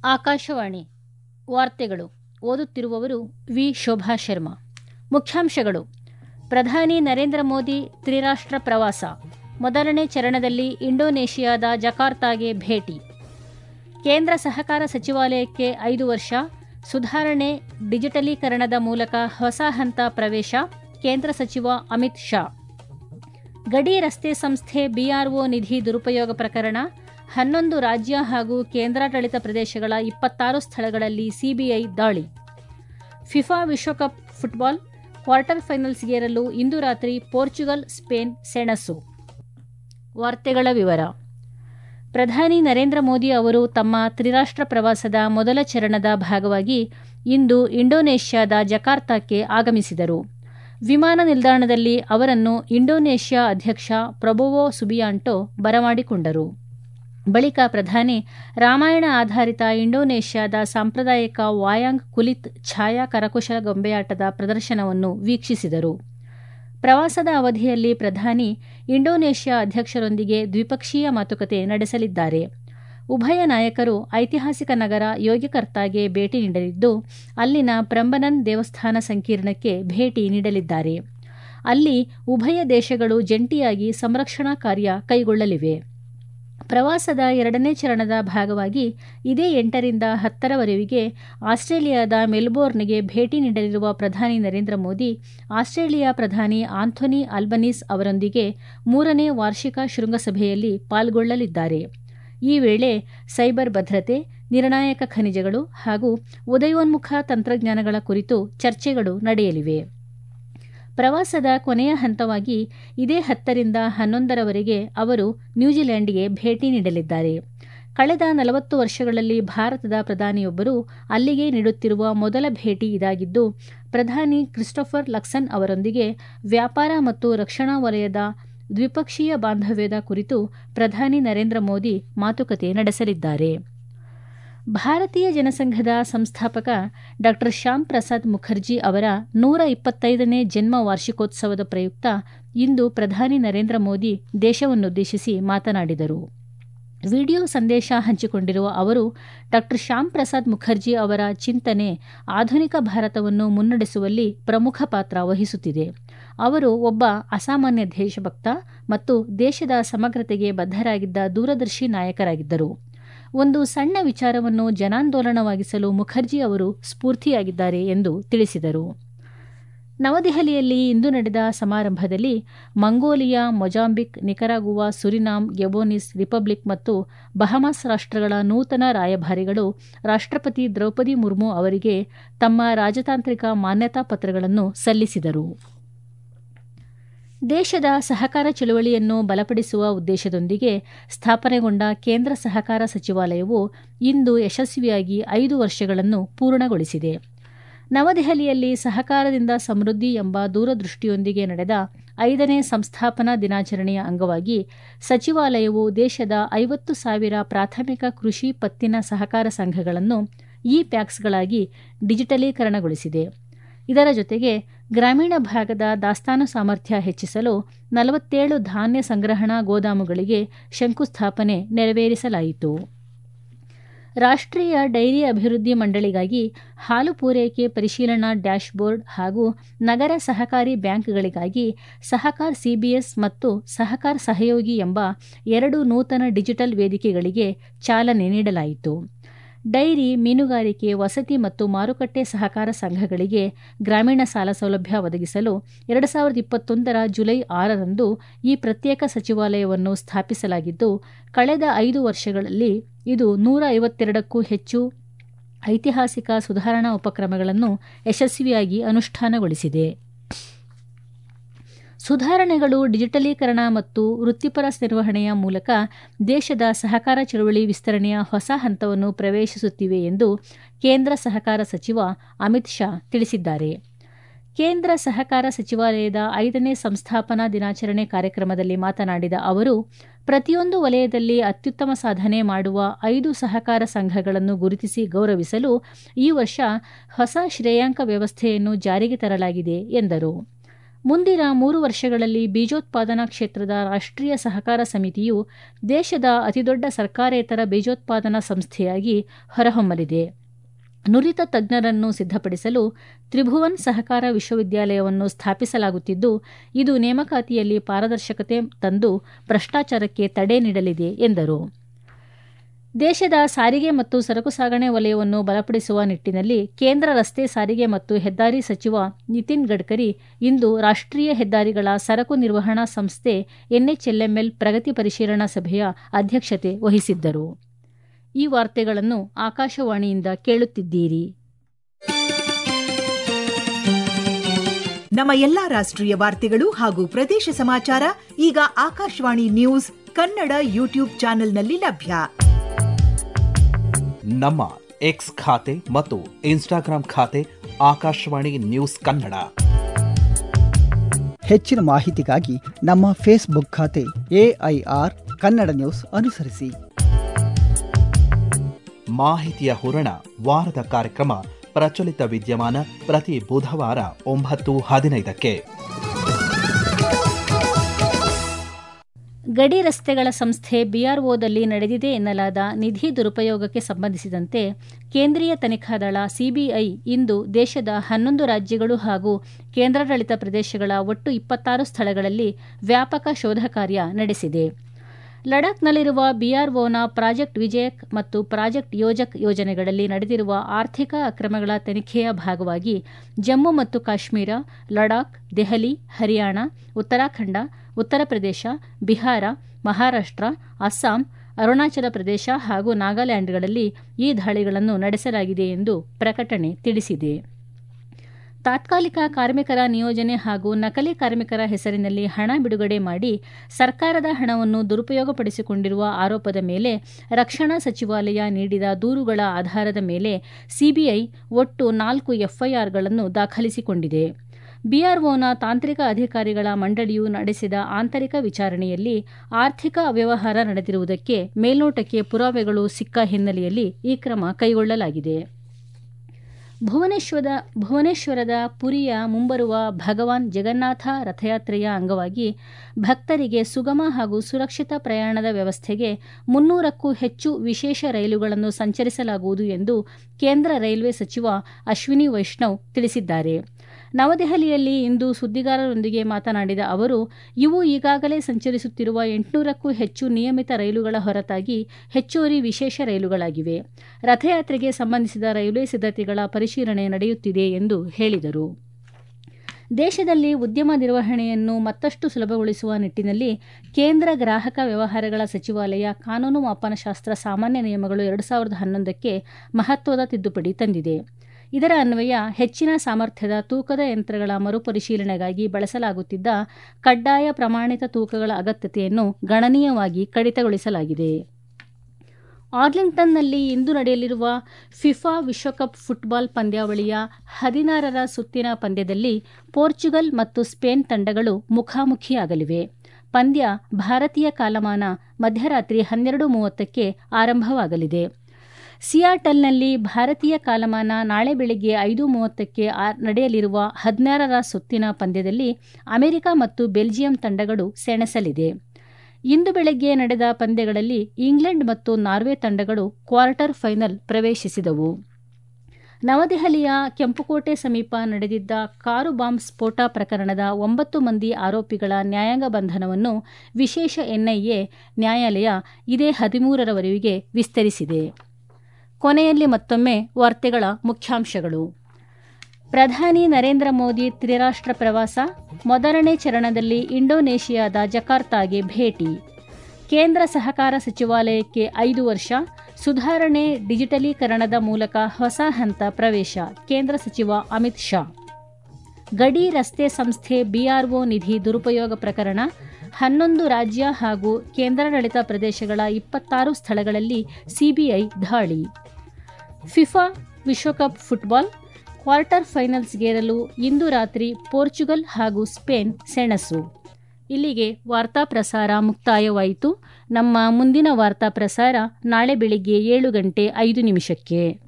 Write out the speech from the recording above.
ಆಕಾಶವಾಣಿ ವಾರ್ತೆಗಳು ಓದುತ್ತಿರುವವರು ವಿ ಶೋಭಾ ಶರ್ಮಾ ಮುಖ್ಯಾಂಶಗಳು ಪ್ರಧಾನಿ ನರೇಂದ್ರ ಮೋದಿ ತ್ರಿರಾಷ್ಟ್ರ ಪ್ರವಾಸ ಮೊದಲನೇ ಚರಣದಲ್ಲಿ ಇಂಡೋನೇಷಿಯಾದ ಜಕಾರ್ತಾಗೆ ಭೇಟಿ ಕೇಂದ್ರ ಸಹಕಾರ ಸಚಿವಾಲಯಕ್ಕೆ ಐದು ವರ್ಷ ಸುಧಾರಣೆ ಡಿಜಿಟಲೀಕರಣದ ಮೂಲಕ ಹೊಸ ಹಂತ ಪ್ರವೇಶ ಕೇಂದ್ರ ಸಚಿವ ಅಮಿತ್ ಶಾ ಗಡಿ ರಸ್ತೆ ಸಂಸ್ಥೆ ಬಿಆರ್ಒ ನಿಧಿ ದುರುಪಯೋಗ ಪ್ರಕರಣ ಹನ್ನೊಂದು ರಾಜ್ಯ ಹಾಗೂ ಕೇಂದ್ರಾಡಳಿತ ಪ್ರದೇಶಗಳ ಇಪ್ಪತ್ತಾರು ಸ್ಥಳಗಳಲ್ಲಿ ಸಿಬಿಐ ದಾಳಿ ಫಿಫಾ ವಿಶ್ವಕಪ್ ಫುಟ್ಬಾಲ್ ಕ್ವಾರ್ಟರ್ ಫೈನಲ್ಸ್ಗೇರಲು ಇಂದು ರಾತ್ರಿ ಪೋರ್ಚುಗಲ್ ಸ್ಪೇನ್ ಸೆಣಸು ವಾರ್ತೆಗಳ ವಿವರ ಪ್ರಧಾನಿ ನರೇಂದ್ರ ಮೋದಿ ಅವರು ತಮ್ಮ ತ್ರಿರಾಷ್ಟ್ರ ಪ್ರವಾಸದ ಮೊದಲ ಚರಣದ ಭಾಗವಾಗಿ ಇಂದು ಇಂಡೋನೇಷ್ಯಾದ ಜಕಾರ್ತಾಕ್ಕೆ ಆಗಮಿಸಿದರು ವಿಮಾನ ನಿಲ್ದಾಣದಲ್ಲಿ ಅವರನ್ನು ಇಂಡೋನೇಷ್ಯಾ ಅಧ್ಯಕ್ಷ ಪ್ರೊಬೊವೋ ಸುಬಿಯಾಂಟೋ ಬರಮಾಡಿಕೊಂಡರು ಬಳಿಕ ಪ್ರಧಾನಿ ರಾಮಾಯಣ ಆಧಾರಿತ ಇಂಡೋನೇಷ್ಯಾದ ಸಾಂಪ್ರದಾಯಿಕ ವಾಯಾಂಗ್ ಕುಲಿತ್ ಛಾಯಾ ಕರಕುಶಲ ಗೊಂಬೆಯಾಟದ ಪ್ರದರ್ಶನವನ್ನು ವೀಕ್ಷಿಸಿದರು ಪ್ರವಾಸದ ಅವಧಿಯಲ್ಲಿ ಪ್ರಧಾನಿ ಇಂಡೋನೇಷ್ಯಾ ಅಧ್ಯಕ್ಷರೊಂದಿಗೆ ದ್ವಿಪಕ್ಷೀಯ ಮಾತುಕತೆ ನಡೆಸಲಿದ್ದಾರೆ ಉಭಯ ನಾಯಕರು ಐತಿಹಾಸಿಕ ನಗರ ಯೋಗ್ಯಕರ್ತಾಗೆ ಭೇಟಿ ನೀಡಲಿದ್ದು ಅಲ್ಲಿನ ಪ್ರಂಬನನ್ ದೇವಸ್ಥಾನ ಸಂಕೀರ್ಣಕ್ಕೆ ಭೇಟಿ ನೀಡಲಿದ್ದಾರೆ ಅಲ್ಲಿ ಉಭಯ ದೇಶಗಳು ಜಂಟಿಯಾಗಿ ಸಂರಕ್ಷಣಾ ಕಾರ್ಯ ಕೈಗೊಳ್ಳಲಿವೆ ಪ್ರವಾಸದ ಎರಡನೇ ಚರಣದ ಭಾಗವಾಗಿ ಇದೇ ಎಂಟರಿಂದ ಹತ್ತರವರೆಗೆ ಆಸ್ಟ್ರೇಲಿಯಾದ ಮೆಲ್ಬೋರ್ನ್ಗೆ ಭೇಟಿ ನೀಡಲಿರುವ ಪ್ರಧಾನಿ ನರೇಂದ್ರ ಮೋದಿ ಆಸ್ಟ್ರೇಲಿಯಾ ಪ್ರಧಾನಿ ಆಂಥೋನಿ ಅಲ್ಬನೀಸ್ ಅವರೊಂದಿಗೆ ಮೂರನೇ ವಾರ್ಷಿಕ ಶೃಂಗಸಭೆಯಲ್ಲಿ ಪಾಲ್ಗೊಳ್ಳಲಿದ್ದಾರೆ ಈ ವೇಳೆ ಸೈಬರ್ ಭದ್ರತೆ ನಿರ್ಣಾಯಕ ಖನಿಜಗಳು ಹಾಗೂ ಉದಯೋನ್ಮುಖ ತಂತ್ರಜ್ಞಾನಗಳ ಕುರಿತು ಚರ್ಚೆಗಳು ನಡೆಯಲಿವೆ ಪ್ರವಾಸದ ಕೊನೆಯ ಹಂತವಾಗಿ ಇದೇ ಹತ್ತರಿಂದ ಹನ್ನೊಂದರವರೆಗೆ ಅವರು ನ್ಯೂಜಿಲೆಂಡ್ಗೆ ಭೇಟಿ ನೀಡಲಿದ್ದಾರೆ ಕಳೆದ ನಲವತ್ತು ವರ್ಷಗಳಲ್ಲಿ ಭಾರತದ ಪ್ರಧಾನಿಯೊಬ್ಬರು ಅಲ್ಲಿಗೆ ನೀಡುತ್ತಿರುವ ಮೊದಲ ಭೇಟಿ ಇದಾಗಿದ್ದು ಪ್ರಧಾನಿ ಕ್ರಿಸ್ಟೋಫರ್ ಲಕ್ಸನ್ ಅವರೊಂದಿಗೆ ವ್ಯಾಪಾರ ಮತ್ತು ರಕ್ಷಣಾ ವಲಯದ ದ್ವಿಪಕ್ಷೀಯ ಬಾಂಧವ್ಯದ ಕುರಿತು ಪ್ರಧಾನಿ ನರೇಂದ್ರ ಮೋದಿ ಮಾತುಕತೆ ನಡೆಸಲಿದ್ದಾರೆ ಭಾರತೀಯ ಜನಸಂಘದ ಸಂಸ್ಥಾಪಕ ಡಾ ಶ್ಯಾಮ್ ಪ್ರಸಾದ್ ಮುಖರ್ಜಿ ಅವರ ನೂರ ಇಪ್ಪತ್ತೈದನೇ ಜನ್ಮ ವಾರ್ಷಿಕೋತ್ಸವದ ಪ್ರಯುಕ್ತ ಇಂದು ಪ್ರಧಾನಿ ನರೇಂದ್ರ ಮೋದಿ ದೇಶವನ್ನುದ್ದೇಶಿಸಿ ಮಾತನಾಡಿದರು ವಿಡಿಯೋ ಸಂದೇಶ ಹಂಚಿಕೊಂಡಿರುವ ಅವರು ಡಾ ಶ್ಯಾಮ್ ಪ್ರಸಾದ್ ಮುಖರ್ಜಿ ಅವರ ಚಿಂತನೆ ಆಧುನಿಕ ಭಾರತವನ್ನು ಮುನ್ನಡೆಸುವಲ್ಲಿ ಪ್ರಮುಖ ಪಾತ್ರ ವಹಿಸುತ್ತಿದೆ ಅವರು ಒಬ್ಬ ಅಸಾಮಾನ್ಯ ದೇಶಭಕ್ತ ಮತ್ತು ದೇಶದ ಸಮಗ್ರತೆಗೆ ಬದ್ಧರಾಗಿದ್ದ ದೂರದರ್ಶಿ ನಾಯಕರಾಗಿದ್ದರು ಒಂದು ಸಣ್ಣ ವಿಚಾರವನ್ನು ಜನಾಂದೋಲನವಾಗಿಸಲು ಮುಖರ್ಜಿ ಅವರು ಸ್ಫೂರ್ತಿಯಾಗಿದ್ದಾರೆ ಎಂದು ತಿಳಿಸಿದರು ನವದೆಹಲಿಯಲ್ಲಿ ಇಂದು ನಡೆದ ಸಮಾರಂಭದಲ್ಲಿ Mongolia Mozambique Nicaragua Suriname Gabonese Republic ಮತ್ತು ಬಹಮಾಸ್ ರಾಷ್ಟ್ರಗಳ ನೂತನ ರಾಯಭಾರಿಗಳು ರಾಷ್ಟ್ರಪತಿ ದ್ರೌಪದಿ ಮುರ್ಮು ಅವರಿಗೆ ತಮ್ಮ ರಾಜತಾಂತ್ರಿಕ ಮಾನ್ಯತಾ ಪತ್ರಗಳನ್ನು ಸಲ್ಲಿಸಿದರು ದೇಶದ ಸಹಕಾರ ಚಳುವಳಿಯನ್ನು ಬಲಪಡಿಸುವ ಉದ್ದೇಶದೊಂದಿಗೆ ಸ್ಥಾಪನೆಗೊಂಡ ಕೇಂದ್ರ ಸಹಕಾರ ಸಚಿವಾಲಯವು ಇಂದು ಯಶಸ್ವಿಯಾಗಿ ಐದು ವರ್ಷಗಳನ್ನು ಪೂರ್ಣಗೊಳಿಸಿದೆ ನವದೆಹಲಿಯಲ್ಲಿ ಸಹಕಾರದಿಂದ ಸಮೃದ್ಧಿ ಎಂಬ ದೂರದೃಷ್ಟಿಯೊಂದಿಗೆ ನಡೆದ ಐದನೇ ಸಂಸ್ಥಾಪನಾ ದಿನಾಚರಣೆಯ ಅಂಗವಾಗಿ ಸಚಿವಾಲಯವು ದೇಶದ ಐವತ್ತು ಸಾವಿರ ಪ್ರಾಥಮಿಕ ಕೃಷಿ ಪತ್ತಿನ ಸಹಕಾರ ಸಂಘಗಳನ್ನು ಇ ಪ್ಯಾಕ್ಸ್ಗಳಾಗಿ ಡಿಜಿಟಲೀಕರಣಗೊಳಿಸಿದೆ ಇದರ ಜೊತೆಗೆ ಗ್ರಾಮೀಣ ಭಾಗದ ದಾಸ್ತಾನು ಸಾಮರ್ಥ್ಯ ಹೆಚ್ಚಿಸಲು ನಲವತ್ತೇಳು ಧಾನ್ಯ ಸಂಗ್ರಹಣಾ ಗೋದಾಮುಗಳಿಗೆ ಶಂಕುಸ್ಥಾಪನೆ ನೆರವೇರಿಸಲಾಯಿತು ರಾಷ್ಟ್ರೀಯ ಡೈರಿ ಅಭಿವೃದ್ಧಿ ಮಂಡಳಿಗಾಗಿ ಹಾಲು ಪೂರೈಕೆ ಪರಿಶೀಲನಾ ಡ್ಯಾಶ್ಬೋರ್ಡ್ ಹಾಗೂ ನಗರ ಸಹಕಾರಿ ಬ್ಯಾಂಕ್ಗಳಿಗಾಗಿ ಸಹಕಾರ್ ಸಿಬಿಎಸ್ ಮತ್ತು ಸಹಕಾರ್ ಸಹಯೋಗಿ ಎಂಬ ಎರಡು ನೂತನ ಡಿಜಿಟಲ್ ವೇದಿಕೆಗಳಿಗೆ ಚಾಲನೆ ನೀಡಲಾಯಿತು ಡೈರಿ ಮೀನುಗಾರಿಕೆ ವಸತಿ ಮತ್ತು ಮಾರುಕಟ್ಟೆ ಸಹಕಾರ ಸಂಘಗಳಿಗೆ ಗ್ರಾಮೀಣ ಸಾಲ ಸೌಲಭ್ಯ ಒದಗಿಸಲು ಎರಡು ಸಾವಿರದ ಇಪ್ಪತ್ತೊಂದರ ಜುಲೈ ಆರರಂದು ಈ ಪ್ರತ್ಯೇಕ ಸಚಿವಾಲಯವನ್ನು ಸ್ಥಾಪಿಸಲಾಗಿದ್ದು ಕಳೆದ ಐದು ವರ್ಷಗಳಲ್ಲಿ ಇದು ನೂರ ಐವತ್ತೆರಡಕ್ಕೂ ಹೆಚ್ಚು ಐತಿಹಾಸಿಕ ಸುಧಾರಣಾ ಉಪಕ್ರಮಗಳನ್ನು ಯಶಸ್ವಿಯಾಗಿ ಅನುಷ್ಠಾನಗೊಳಿಸಿದೆ ಸುಧಾರಣೆಗಳು ಡಿಜಿಟಲೀಕರಣ ಮತ್ತು ವೃತ್ತಿಪರ ನಿರ್ವಹಣೆಯ ಮೂಲಕ ದೇಶದ ಸಹಕಾರ ಚಳುವಳಿ ವಿಸ್ತರಣೆಯ ಹೊಸ ಹಂತವನ್ನು ಪ್ರವೇಶಿಸುತ್ತಿವೆ ಎಂದು ಕೇಂದ್ರ ಸಹಕಾರ ಸಚಿವ ಅಮಿತ್ ಶಾ ತಿಳಿಸಿದ್ದಾರೆ ಕೇಂದ್ರ ಸಹಕಾರ ಸಚಿವಾಲಯದ ಐದನೇ ಸಂಸ್ಥಾಪನಾ ದಿನಾಚರಣೆ ಕಾರ್ಯಕ್ರಮದಲ್ಲಿ ಮಾತನಾಡಿದ ಅವರು ಪ್ರತಿಯೊಂದು ವಲಯದಲ್ಲಿ ಅತ್ಯುತ್ತಮ ಸಾಧನೆ ಮಾಡುವ ಐದು ಸಹಕಾರ ಸಂಘಗಳನ್ನು ಗುರುತಿಸಿ ಗೌರವಿಸಲು ಈ ವರ್ಷ ಹೊಸ ಶ್ರೇಯಾಂಕ ವ್ಯವಸ್ಥೆಯನ್ನು ಜಾರಿಗೆ ತರಲಾಗಿದೆ ಎಂದರು ಮುಂದಿನ ಮೂರು ವರ್ಷಗಳಲ್ಲಿ ಬೀಜೋತ್ಪಾದನಾ ಕ್ಷೇತ್ರದ ರಾಷ್ಟ್ರೀಯ ಸಹಕಾರ ಸಮಿತಿಯು ದೇಶದ ಅತಿದೊಡ್ಡ ಸರ್ಕಾರೇತರ ಬೀಜೋತ್ಪಾದನಾ ಸಂಸ್ಥೆಯಾಗಿ ಹೊರಹೊಮ್ಮಲಿದೆ ನುರಿತ ತಜ್ಞರನ್ನು ಸಿದ್ಧಪಡಿಸಲು ತ್ರಿಭುವನ್ ಸಹಕಾರ ವಿಶ್ವವಿದ್ಯಾಲಯವನ್ನು ಸ್ಥಾಪಿಸಲಾಗುತ್ತಿದ್ದು ಇದು ನೇಮಕಾತಿಯಲ್ಲಿ ಪಾರದರ್ಶಕತೆ ತಂದು ಭ್ರಷ್ಟಾಚಾರಕ್ಕೆ ತಡೆ ನೀಡಲಿದೆ ಎಂದರು ದೇಶದ ಸಾರಿಗೆ ಮತ್ತು ಸರಕು ಸಾಗಣೆ ವಲಯವನ್ನು ಬಲಪಡಿಸುವ ನಿಟ್ಟಿನಲ್ಲಿ ಕೇಂದ್ರ ರಸ್ತೆ ಸಾರಿಗೆ ಮತ್ತು ಹೆದ್ದಾರಿ ಸಚಿವ ನಿತಿನ್ ಗಡ್ಕರಿ ಇಂದು ರಾಷ್ಟ್ರೀಯ ಹೆದ್ದಾರಿಗಳ ಸರಕು ನಿರ್ವಹಣಾ ಸಂಸ್ಥೆ ಎನ್ಎಚ್ಎಲ್ಎಂಎಲ್ ಪ್ರಗತಿ ಪರಿಶೀಲನಾ ಸಭೆಯ ಅಧ್ಯಕ್ಷತೆ ವಹಿಸಿದ್ದರು ಈ ವಾರ್ತೆಗಳನ್ನು ಆಕಾಶವಾಣಿಯಿಂದ ಕೇಳುತ್ತಿದ್ದೀರಿ ನಮ್ಮ ಎಲ್ಲಾ ರಾಷ್ಟ್ರೀಯ ವಾರ್ತೆಗಳು ಹಾಗೂ ಪ್ರದೇಶ ಸಮಾಚಾರ ಈಗ ಆಕಾಶವಾಣಿ ನ್ಯೂಸ್ ಕನ್ನಡ ಯೂಟ್ಯೂಬ್ ಚಾನೆಲ್ನಲ್ಲಿ ಲಭ್ಯ ನಮ್ಮ ಎಕ್ಸ್ ಖಾತೆ ಮತ್ತು ಇನ್ಸ್ಟಾಗ್ರಾಂ ಖಾತೆ ಆಕಾಶವಾಣಿ ನ್ಯೂಸ್ ಕನ್ನಡ ಹೆಚ್ಚಿನ ಮಾಹಿತಿಗಾಗಿ ನಮ್ಮ ಫೇಸ್ಬುಕ್ ಖಾತೆ ಎಐಆರ್ ಕನ್ನಡ ನ್ಯೂಸ್ ಅನುಸರಿಸಿ ಮಾಹಿತಿಯ ಹೂರಣ ವಾರದ ಕಾರ್ಯಕ್ರಮ ಪ್ರಚಲಿತ ವಿದ್ಯಮಾನ ಪ್ರತಿ ಬುಧವಾರ ಒಂಬತ್ತು ಹದಿನೈದಕ್ಕೆ ಗಡಿ ರಸ್ತೆಗಳ ಸಂಸ್ಥೆ ಬಿಆರ್ಒದಲ್ಲಿ ನಡೆದಿದೆ ಎನ್ನಲಾದ ನಿಧಿ ದುರುಪಯೋಗಕ್ಕೆ ಸಂಬಂಧಿಸಿದಂತೆ ಕೇಂದ್ರೀಯ ತನಿಖಾ ದಳ ಸಿಬಿಐ ಇಂದು ದೇಶದ ಹನ್ನೊಂದು ರಾಜ್ಯಗಳು ಹಾಗೂ ಕೇಂದ್ರಾಡಳಿತ ಪ್ರದೇಶಗಳ ಒಟ್ಟು ಇಪ್ಪತ್ತಾರು ಸ್ಥಳಗಳಲ್ಲಿ ವ್ಯಾಪಕ ಶೋಧ ಕಾರ್ಯ ನಡೆಸಿದೆ ಲಡಾಖ್ನಲ್ಲಿರುವ ಬಿಆರ್ಒನ ಪ್ರಾಜೆಕ್ಟ್ ವಿಜಯಕ್ ಮತ್ತು ಪ್ರಾಜೆಕ್ಟ್ ಯೋಜಕ್ ಯೋಜನೆಗಳಲ್ಲಿ ನಡೆದಿರುವ ಆರ್ಥಿಕ ಅಕ್ರಮಗಳ ತನಿಖೆಯ ಭಾಗವಾಗಿ ಜಮ್ಮು ಮತ್ತು ಕಾಶ್ಮೀರ ಲಡಾಖ್ ದೆಹಲಿ ಹರಿಯಾಣ ಉತ್ತರಾಖಂಡ ಉತ್ತರ ಪ್ರದೇಶ ಬಿಹಾರ ಮಹಾರಾಷ್ಟ್ರ ಅಸ್ಸಾಂ ಅರುಣಾಚಲ ಪ್ರದೇಶ ಹಾಗೂ ನಾಗಾಲ್ಯಾಂಡ್ಗಳಲ್ಲಿ ಈ ದಾಳಿಗಳನ್ನು ನಡೆಸಲಾಗಿದೆ ಎಂದು ಪ್ರಕಟಣೆ ತಿಳಿಸಿದೆ ತಾತ್ಕಾಲಿಕ ಕಾರ್ಮಿಕರ ನಿಯೋಜನೆ ಹಾಗೂ ನಕಲಿ ಕಾರ್ಮಿಕರ ಹೆಸರಿನಲ್ಲಿ ಹಣ ಬಿಡುಗಡೆ ಮಾಡಿ ಸರ್ಕಾರದ ಹಣವನ್ನು ದುರುಪಯೋಗಪಡಿಸಿಕೊಂಡಿರುವ ಆರೋಪದ ಮೇಲೆ ರಕ್ಷಣಾ ಸಚಿವಾಲಯ ನೀಡಿದ ದೂರುಗಳ ಆಧಾರದ ಮೇಲೆ ಸಿಬಿಐ ಒಟ್ಟು ನಾಲ್ಕು ಎಫ್ಐಆರ್ಗಳನ್ನು ದಾಖಲಿಸಿಕೊಂಡಿದೆ ಬಿಆರ್ಒನ ತಾಂತ್ರಿಕ ಅಧಿಕಾರಿಗಳ ಮಂಡಳಿಯು ನಡೆಸಿದ ಆಂತರಿಕ ವಿಚಾರಣೆಯಲ್ಲಿ ಆರ್ಥಿಕ ಅವ್ಯವಹಾರ ನಡೆದಿರುವುದಕ್ಕೆ ಮೇಲ್ನೋಟಕ್ಕೆ ಪುರಾವೆಗಳು ಸಿಕ್ಕ ಹಿನ್ನೆಲೆಯಲ್ಲಿ ಈ ಕ್ರಮ ಕೈಗೊಳ್ಳಲಾಗಿದೆ ಭುವನೇಶ್ವರದ ಭುವನೇಶ್ವರದ ಪುರಿಯ ಮುಂಬರುವ ಭಗವಾನ್ ಜಗನ್ನಾಥ ರಥಯಾತ್ರೆಯ ಅಂಗವಾಗಿ ಭಕ್ತರಿಗೆ ಸುಗಮ ಹಾಗೂ ಸುರಕ್ಷಿತ ಪ್ರಯಾಣದ ವ್ಯವಸ್ಥೆಗೆ ಮುನ್ನೂರಕ್ಕೂ ಹೆಚ್ಚು ವಿಶೇಷ ರೈಲುಗಳನ್ನು ಸಂಚರಿಸಲಾಗುವುದು ಎಂದು ಕೇಂದ್ರ ರೈಲ್ವೆ ಸಚಿವ ಅಶ್ವಿನಿ ವೈಷ್ಣವ್ ತಿಳಿಸಿದ್ದಾರೆ ನವದೆಹಲಿಯಲ್ಲಿ ಇಂದು ಸುದ್ದಿಗಾರರೊಂದಿಗೆ ಮಾತನಾಡಿದ ಅವರು ಇವು ಈಗಾಗಲೇ ಸಂಚರಿಸುತ್ತಿರುವ ಎಂಟುನೂರಕ್ಕೂ ಹೆಚ್ಚು ನಿಯಮಿತ ರೈಲುಗಳ ಹೊರತಾಗಿ ಹೆಚ್ಚುವರಿ ವಿಶೇಷ ರೈಲುಗಳಾಗಿವೆ ರಥಯಾತ್ರೆಗೆ ಸಂಬಂಧಿಸಿದ ರೈಲ್ವೆ ಸಿದ್ಧತೆಗಳ ಪರಿಶೀಲನೆ ನಡೆಯುತ್ತಿದೆ ಎಂದು ಹೇಳಿದರು ದೇಶದಲ್ಲಿ ಉದ್ಯಮ ನಿರ್ವಹಣೆಯನ್ನು ಮತ್ತಷ್ಟು ಸುಲಭಗೊಳಿಸುವ ನಿಟ್ಟಿನಲ್ಲಿ ಕೇಂದ್ರ ಗ್ರಾಹಕ ವ್ಯವಹಾರಗಳ ಸಚಿವಾಲಯ ಕಾನೂನು ಮಾಪನಶಾಸ್ತ್ರ ಸಾಮಾನ್ಯ ನಿಯಮಗಳು ಎರಡು ಸಾವಿರದ ಹನ್ನೊಂದಕ್ಕೆ ಮಹತ್ವದ ತಿದ್ದುಪಡಿ ತಂದಿದೆ ಇದರ ಅನ್ವಯ ಹೆಚ್ಚಿನ ಸಾಮರ್ಥ್ಯದ ತೂಕದ ಯಂತ್ರಗಳ ಮರುಪರಿಶೀಲನೆಗಾಗಿ ಬಳಸಲಾಗುತ್ತಿದ್ದ ಕಡ್ಡಾಯ ಪ್ರಮಾಣಿತ ತೂಕಗಳ ಅಗತ್ಯತೆಯನ್ನು ಗಣನೀಯವಾಗಿ ಕಡಿತಗೊಳಿಸಲಾಗಿದೆ ಆರ್ಲಿಂಗ್ಟನ್ನಲ್ಲಿ ಇಂದು ನಡೆಯಲಿರುವ ಫಿಫಾ ವಿಶ್ವಕಪ್ ಫುಟ್ಬಾಲ್ ಪಂದ್ಯಾವಳಿಯ ಹದಿನಾರರ ಸುತ್ತಿನ ಪಂದ್ಯದಲ್ಲಿ ಪೋರ್ಚುಗಲ್ ಮತ್ತು ಸ್ಪೇನ್ ತಂಡಗಳು ಮುಖಾಮುಖಿಯಾಗಲಿವೆ ಪಂದ್ಯ ಭಾರತೀಯ ಕಾಲಮಾನ ಮಧ್ಯರಾತ್ರಿ ಹನ್ನೆರಡು ಮೂವತ್ತಕ್ಕೆ ಆರಂಭವಾಗಲಿದೆ ಸಿಯಾಟಲ್ನಲ್ಲಿ ಭಾರತೀಯ ಕಾಲಮಾನ ನಾಳೆ ಬೆಳಗ್ಗೆ ಐದು ಮೂವತ್ತಕ್ಕೆ ನಡೆಯಲಿರುವ ಹದಿನಾರರ ಸುತ್ತಿನ ಪಂದ್ಯದಲ್ಲಿ ಅಮೆರಿಕ ಮತ್ತು ಬೆಲ್ಜಿಯಂ ತಂಡಗಳು ಸೆಣಸಲಿದೆ ಇಂದು ಬೆಳಗ್ಗೆ ನಡೆದ ಪಂದ್ಯಗಳಲ್ಲಿ ಇಂಗ್ಲೆಂಡ್ ಮತ್ತು ನಾರ್ವೆ ತಂಡಗಳು ಕ್ವಾರ್ಟರ್ ಫೈನಲ್ ಪ್ರವೇಶಿಸಿದವು ನವದೆಹಲಿಯ ಕೆಂಪುಕೋಟೆ ಸಮೀಪ ನಡೆದಿದ್ದ ಕಾರು ಬಾಂಬ್ ಸ್ಫೋಟ ಪ್ರಕರಣದ ಒಂಬತ್ತು ಮಂದಿ ಆರೋಪಿಗಳ ನ್ಯಾಯಾಂಗ ಬಂಧನವನ್ನು ವಿಶೇಷ ಎನ್ಐಎ ನ್ಯಾಯಾಲಯ ಇದೇ ಹದಿಮೂರರವರೆಗೆ ವಿಸ್ತರಿಸಿದೆ ಕೊನೆಯಲ್ಲಿ ಮತ್ತೊಮ್ಮೆ ವಾರ್ತೆಗಳ ಮುಖ್ಯಾಂಶಗಳು ಪ್ರಧಾನಿ ನರೇಂದ್ರ ಮೋದಿ ತ್ರಿರಾಷ್ಟ್ರ ಪ್ರವಾಸ ಮೊದಲನೇ ಚರಣದಲ್ಲಿ ಇಂಡೋನೇಷಿಯಾದ ಜಕಾರ್ತಾಗೆ ಭೇಟಿ ಕೇಂದ್ರ ಸಹಕಾರ ಸಚಿವಾಲಯಕ್ಕೆ ಐದು ವರ್ಷ ಸುಧಾರಣೆ ಡಿಜಿಟಲೀಕರಣದ ಮೂಲಕ ಹೊಸ ಹಂತ ಪ್ರವೇಶ ಕೇಂದ್ರ ಸಚಿವ ಅಮಿತ್ ಶಾ ಗಡಿ ರಸ್ತೆ ಸಂಸ್ಥೆ ಬಿಆರ್ಒ ನಿಧಿ ದುರುಪಯೋಗ ಪ್ರಕರಣ ಹನ್ನೊಂದು ರಾಜ್ಯ ಹಾಗೂ ಕೇಂದ್ರಾಡಳಿತ ಪ್ರದೇಶಗಳ ಇಪ್ಪತ್ತಾರು ಸ್ಥಳಗಳಲ್ಲಿ ಸಿಬಿಐ ದಾಳಿ ಫಿಫಾ ವಿಶ್ವಕಪ್ ಫುಟ್ಬಾಲ್ ಕ್ವಾರ್ಟರ್ ಫೈನಲ್ಸ್ಗೇರಲು ಇಂದು ರಾತ್ರಿ ಪೋರ್ಚುಗಲ್ ಹಾಗೂ ಸ್ಪೇನ್ ಸೆಣಸು ಇಲ್ಲಿಗೆ ವಾರ್ತಾ ಪ್ರಸಾರ ಮುಕ್ತಾಯವಾಯಿತು ನಮ್ಮ ಮುಂದಿನ ವಾರ್ತಾ ಪ್ರಸಾರ ನಾಳೆ ಬೆಳಿಗ್ಗೆ ಏಳು ಗಂಟೆ ಐದು ನಿಮಿಷಕ್ಕೆ